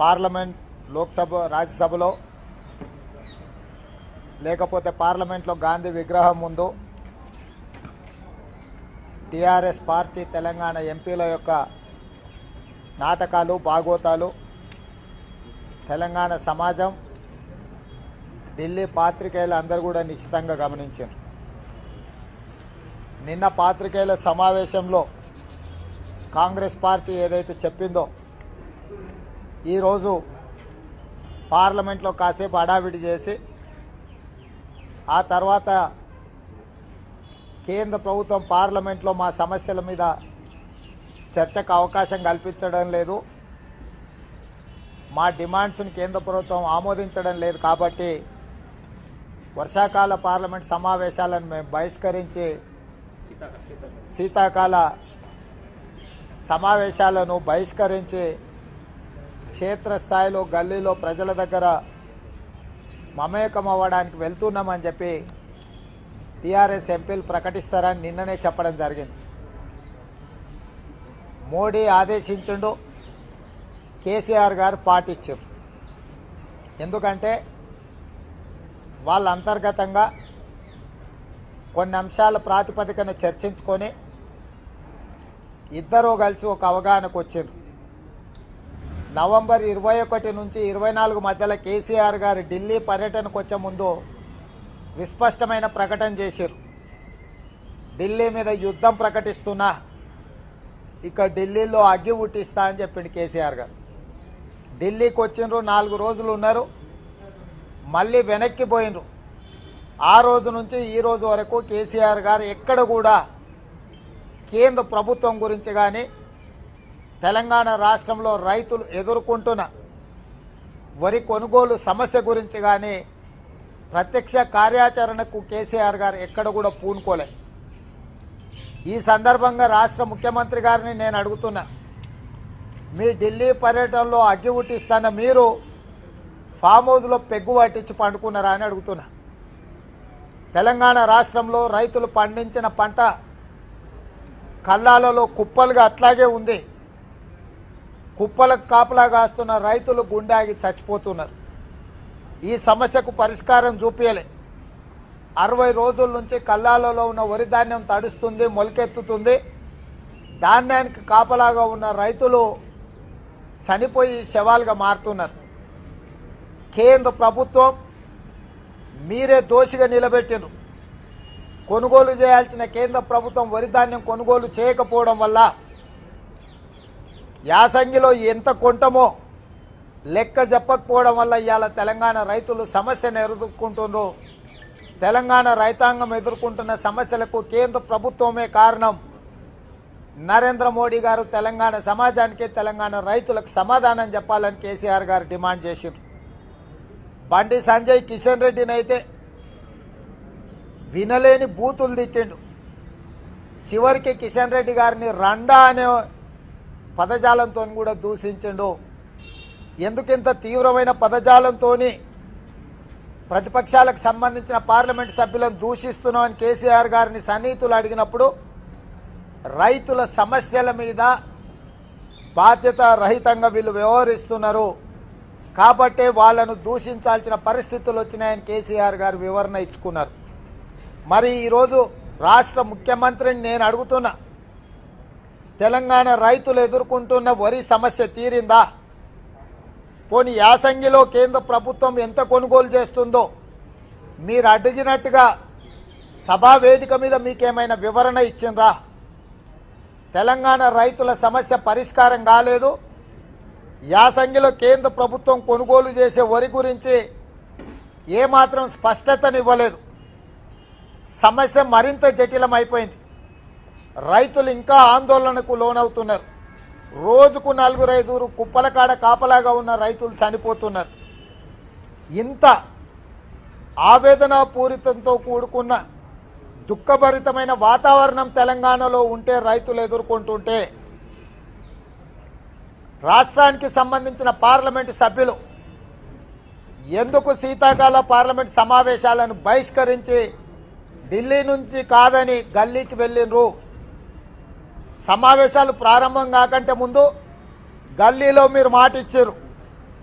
parliament Lok Sabha రాజ్యసభలో లేకపోతే పార్లమెంట్లో గాంధీ విగ్రహం ముందు టీఆర్ఎస్ పార్టీ తెలంగాణ ఎంపీల యొక్క నాటకాలు భాగోతాలు తెలంగాణ సమాజం ఢిల్లీ పాత్రికేయులు అందరూ కూడా నిశ్చితంగా గమనించారు నిన్న పాత్రికేయుల సమావేశంలో కాంగ్రెస్ పార్టీ ఏదైతే చెప్పిందో ఈరోజు పార్లమెంట్లో కాసేపు హడావిడి చేసి ఆ తర్వాత కేంద్ర ప్రభుత్వం పార్లమెంట్లో మా సమస్యల మీద చర్చకు అవకాశం కల్పించడం లేదు మా డిమాండ్స్ని కేంద్ర ప్రభుత్వం ఆమోదించడం లేదు కాబట్టి వర్షాకాల పార్లమెంట్ సమావేశాలను మేము బహిష్కరించి శీతాకాల సమావేశాలను బహిష్కరించి క్షేత్రస్థాయిలో గల్లీలో ప్రజల దగ్గర మమేకం అవ్వడానికి వెళ్తున్నామని చెప్పి టీఆర్ఎస్ ఎంపీలు ప్రకటిస్తారని నిన్ననే చెప్పడం జరిగింది మోడీ ఆదేశించిండు కేసీఆర్ గారు పాటించారు ఎందుకంటే వాళ్ళ అంతర్గతంగా కొన్ని అంశాల ప్రాతిపదికన చర్చించుకొని ఇద్దరూ కలిసి ఒక అవగాహనకు వచ్చారు నవంబర్ ఇరవై ఒకటి నుంచి ఇరవై నాలుగు మధ్యలో కేసీఆర్ గారు ఢిల్లీ పర్యటనకు వచ్చే ముందు విస్పష్టమైన ప్రకటన చేశారు ఢిల్లీ మీద యుద్ధం ప్రకటిస్తున్నా ఇక ఢిల్లీలో అగ్గి ఉట్టిస్తా అని చెప్పిండు కేసీఆర్ గారు ఢిల్లీకి వచ్చిండ్రు నాలుగు రోజులు ఉన్నారు మళ్ళీ వెనక్కి పోయినరు ఆ రోజు నుంచి ఈ రోజు వరకు కేసీఆర్ గారు ఎక్కడ కూడా కేంద్ర ప్రభుత్వం గురించి కానీ తెలంగాణ రాష్ట్రంలో రైతులు ఎదుర్కొంటున్న వరి కొనుగోలు సమస్య గురించి కానీ ప్రత్యక్ష కార్యాచరణకు కేసీఆర్ గారు ఎక్కడ కూడా పూనుకోలే ఈ సందర్భంగా రాష్ట్ర ముఖ్యమంత్రి గారిని నేను అడుగుతున్నా మీ ఢిల్లీ పర్యటనలో అగ్గి ఉట్టిస్తాన మీరు ఫామ్ హౌస్లో పెగ్గు పట్టించి పండుకున్నారా అని అడుగుతున్నా తెలంగాణ రాష్ట్రంలో రైతులు పండించిన పంట కల్లాలలో కుప్పలుగా అట్లాగే ఉంది కుప్పలకు కాపలా కాస్తున్న రైతులు గుండాగి చచ్చిపోతున్నారు ఈ సమస్యకు పరిష్కారం చూపించలే అరవై రోజుల నుంచి కల్లాలలో ఉన్న వరి ధాన్యం తడుస్తుంది మొలకెత్తుతుంది ధాన్యానికి కాపలాగా ఉన్న రైతులు చనిపోయి శవాలుగా మారుతున్నారు కేంద్ర ప్రభుత్వం మీరే దోషిగా నిలబెట్టిండ్రు కొనుగోలు చేయాల్సిన కేంద్ర ప్రభుత్వం వరి ధాన్యం కొనుగోలు చేయకపోవడం వల్ల యాసంగిలో ఎంత కొంటమో లెక్క చెప్పకపోవడం వల్ల ఇవాళ తెలంగాణ రైతులు సమస్యను ఎదుర్కొంటున్నారు తెలంగాణ రైతాంగం ఎదుర్కొంటున్న సమస్యలకు కేంద్ర ప్రభుత్వమే కారణం నరేంద్ర మోడీ గారు తెలంగాణ సమాజానికి తెలంగాణ రైతులకు సమాధానం చెప్పాలని కేసీఆర్ గారు డిమాండ్ చేసిండ్రు బండి సంజయ్ కిషన్ రెడ్డిని అయితే వినలేని బూతులు తిట్టిండు చివరికి కిషన్ రెడ్డి గారిని రండా అనే పదజాలంతో కూడా దూషించిండు ఎందుకింత తీవ్రమైన పదజాలంతో ప్రతిపక్షాలకు సంబంధించిన పార్లమెంట్ సభ్యులను దూషిస్తున్నామని కేసీఆర్ గారిని సన్నిహితులు అడిగినప్పుడు రైతుల సమస్యల మీద బాధ్యత రహితంగా వీళ్ళు వ్యవహరిస్తున్నారు కాబట్టే వాళ్ళను దూషించాల్సిన పరిస్థితులు వచ్చినాయని కేసీఆర్ గారు వివరణ ఇచ్చుకున్నారు మరి ఈరోజు రాష్ట్ర ముఖ్యమంత్రిని నేను అడుగుతున్నా తెలంగాణ రైతులు ఎదుర్కొంటున్న వరి సమస్య తీరిందా పోనీ యాసంగిలో కేంద్ర ప్రభుత్వం ఎంత కొనుగోలు చేస్తుందో మీరు అడిగినట్టుగా సభా వేదిక మీద మీకేమైనా వివరణ ఇచ్చిండ్రా తెలంగాణ రైతుల సమస్య పరిష్కారం కాలేదు యాసంగిలో కేంద్ర ప్రభుత్వం కొనుగోలు చేసే వరి గురించి ఏమాత్రం స్పష్టతనివ్వలేదు సమస్య మరింత జటిలమైపోయింది రైతులు ఇంకా ఆందోళనకు లోనవుతున్నారు రోజుకు నలుగురు ఐదుగురు కుప్పల కాడ కాపలాగా ఉన్న రైతులు చనిపోతున్నారు ఇంత ఆవేదన పూరితంతో కూడుకున్న దుఃఖభరితమైన వాతావరణం తెలంగాణలో ఉంటే రైతులు ఎదుర్కొంటుంటే రాష్ట్రానికి సంబంధించిన పార్లమెంటు సభ్యులు ఎందుకు శీతాకాల పార్లమెంట్ సమావేశాలను బహిష్కరించి ఢిల్లీ నుంచి కాదని గల్లీకి వెళ్ళిండ్రు సమావేశాలు ప్రారంభం కాకంటే ముందు గల్లీలో మీరు మాట ఇచ్చారు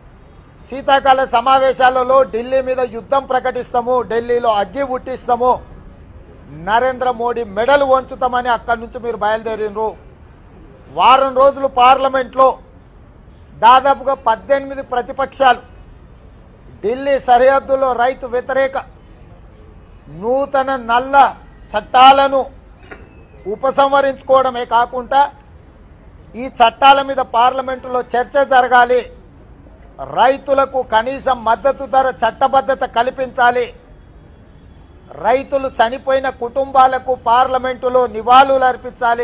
శీతాకాల సమావేశాలలో ఢిల్లీ మీద యుద్ధం ప్రకటిస్తాము ఢిల్లీలో అగ్గి పుట్టిస్తాము నరేంద్ర మోడీ మెడలు వంచుతామని అక్కడి నుంచి మీరు బయలుదేరినరు వారం రోజులు పార్లమెంట్లో దాదాపుగా పద్దెనిమిది ప్రతిపక్షాలు ఢిల్లీ సరిహద్దులో రైతు వ్యతిరేక నూతన నల్ల చట్టాలను ఉపసంహరించుకోవడమే కాకుండా ఈ చట్టాల మీద పార్లమెంటులో చర్చ జరగాలి రైతులకు కనీసం మద్దతు ధర చట్టబద్ధత కల్పించాలి రైతులు చనిపోయిన కుటుంబాలకు పార్లమెంటులో నివాళులు అర్పించాలి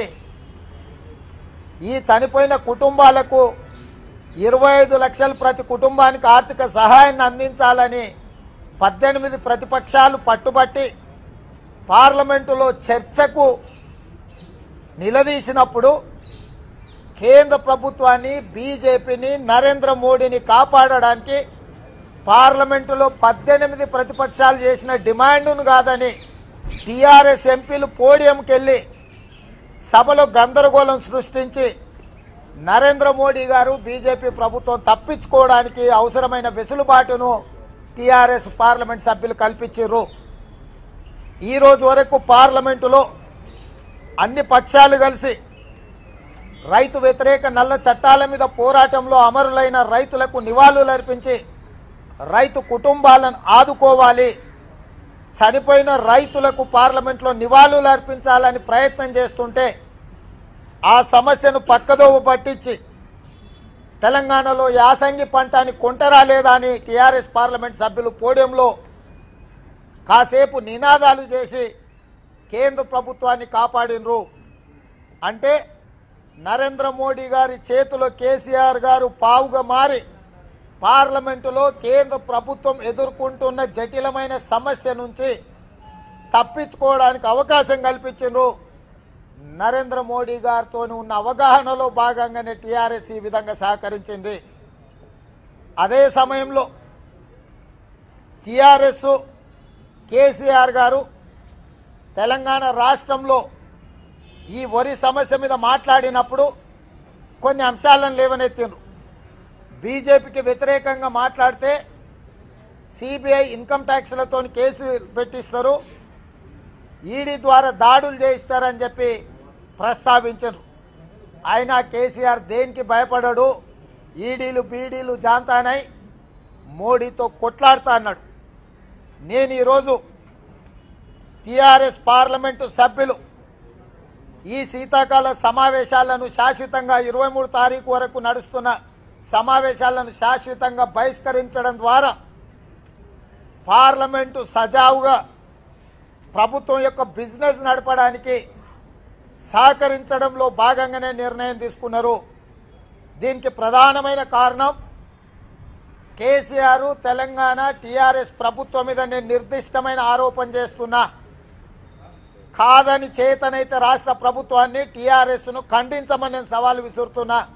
ఈ చనిపోయిన కుటుంబాలకు ఇరవై ఐదు లక్షలు ప్రతి కుటుంబానికి ఆర్థిక సహాయాన్ని అందించాలని పద్దెనిమిది ప్రతిపక్షాలు పట్టుబట్టి పార్లమెంటులో చర్చకు నిలదీసినప్పుడు కేంద్ర ప్రభుత్వాన్ని బీజేపీని నరేంద్ర మోడీని కాపాడడానికి పార్లమెంటులో పద్దెనిమిది ప్రతిపక్షాలు చేసిన డిమాండ్ను కాదని టీఆర్ఎస్ ఎంపీలు పోడియంకి వెళ్ళి సభలో గందరగోళం సృష్టించి నరేంద్ర మోడీ గారు బీజేపీ ప్రభుత్వం తప్పించుకోవడానికి అవసరమైన వెసులుబాటును టీఆర్ఎస్ పార్లమెంట్ సభ్యులు కల్పించారు ఈ రోజు వరకు పార్లమెంటులో అన్ని పక్షాలు కలిసి రైతు వ్యతిరేక నల్ల చట్టాల మీద పోరాటంలో అమరులైన రైతులకు నివాళులు అర్పించి రైతు కుటుంబాలను ఆదుకోవాలి చనిపోయిన రైతులకు పార్లమెంట్లో నివాళులు అర్పించాలని ప్రయత్నం చేస్తుంటే ఆ సమస్యను పక్కదోవ పట్టించి తెలంగాణలో యాసంగి పంట అని కొంటరా లేదా అని టీఆర్ఎస్ పార్లమెంట్ సభ్యులు పోడియంలో కాసేపు నినాదాలు చేసి కేంద్ర ప్రభుత్వాన్ని కాపాడినరు అంటే నరేంద్ర మోడీ గారి చేతిలో కేసీఆర్ గారు పావుగా మారి పార్లమెంటులో కేంద్ర ప్రభుత్వం ఎదుర్కొంటున్న జటిలమైన సమస్య నుంచి తప్పించుకోవడానికి అవకాశం కల్పించారు నరేంద్ర మోడీ గారితో ఉన్న అవగాహనలో భాగంగానే టీఆర్ఎస్ ఈ విధంగా సహకరించింది అదే సమయంలో టీఆర్ఎస్ కేసీఆర్ గారు తెలంగాణ రాష్ట్రంలో ఈ వరి సమస్య మీద మాట్లాడినప్పుడు కొన్ని అంశాలను లేవనెత్తిండ్రు బీజేపీకి వ్యతిరేకంగా మాట్లాడితే సిబిఐ ఇన్కమ్ ట్యాక్స్లతో కేసు పెట్టిస్తారు ఈడీ ద్వారా దాడులు చేయిస్తారని చెప్పి ప్రస్తావించరు ఆయన కేసీఆర్ దేనికి భయపడడు ఈడీలు బీడీలు జాంతానై మోడీతో కొట్లాడుతా అన్నాడు నేను ఈరోజు టీఆర్ఎస్ పార్లమెంటు సభ్యులు ఈ శీతాకాల సమావేశాలను శాశ్వతంగా ఇరవై మూడు తారీఖు వరకు నడుస్తున్న సమావేశాలను శాశ్వతంగా బహిష్కరించడం ద్వారా పార్లమెంటు సజావుగా ప్రభుత్వం యొక్క బిజినెస్ నడపడానికి సహకరించడంలో భాగంగానే నిర్ణయం తీసుకున్నారు దీనికి ప్రధానమైన కారణం కేసీఆర్ తెలంగాణ టీఆర్ఎస్ ప్రభుత్వం మీద నేను నిర్దిష్టమైన ఆరోపణ చేస్తున్నా కాదని చేతనైతే రాష్ట్ర ప్రభుత్వాన్ని టీఆర్ఎస్ ను ఖండించమని నేను సవాల్ విసురుతున్నా